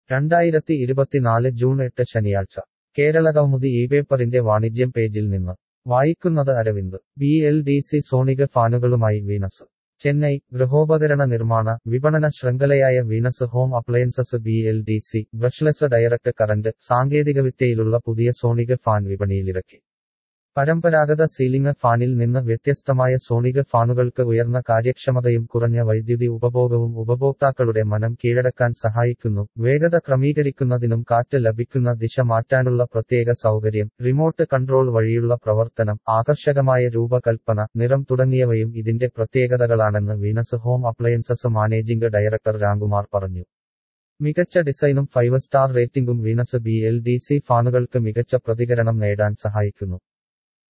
രണ്ടായിരത്തി ഇരുപത്തിനാല് ജൂൺ എട്ട് ശനിയാഴ്ച കേരളകൗമുദി ഈ പേപ്പറിന്റെ വാണിജ്യം പേജിൽ നിന്ന് വായിക്കുന്നത് Aravind B L D C Sonica ഫാനുകളുമായി വീനസ് ചെന്നൈ ഗൃഹോപകരണ നിർമ്മാണ വിപണന ശൃംഖലയായ Venus home appliances B L D C brushless direct current സാങ്കേതികവിദ്യയിലുള്ള പുതിയ സോണിക ഫാൻ വിപണിയിലിറക്കി പരമ്പരാഗത സീലിംഗ് ഫാനിൽ നിന്ന് വ്യത്യസ്തമായ സോണിക ഫാനുകൾക്ക് ഉയർന്ന കാര്യക്ഷമതയും കുറഞ്ഞ വൈദ്യുതി ഉപഭോഗവും ഉപഭോക്താക്കളുടെ മനം കീഴടക്കാൻ സഹായിക്കുന്നു വേഗത ക്രമീകരിക്കുന്നതിനും കാറ്റ് ലഭിക്കുന്ന ദിശ മാറ്റാനുള്ള പ്രത്യേക സൗകര്യം റിമോട്ട് കൺട്രോൾ വഴിയുള്ള പ്രവർത്തനം ആകർഷകമായ രൂപകൽപ്പന നിറം തുടങ്ങിയവയും ഇതിന്റെ പ്രത്യേകതകളാണെന്ന് Venus home appliances managing director Ramkumar പറഞ്ഞു മികച്ച ഡിസൈനും ഫൈവ് സ്റ്റാർ റേറ്റിംഗും Venus B L D C ഫാനുകൾക്ക് മികച്ച പ്രതികരണം നേടാൻ സഹായിക്കുന്നു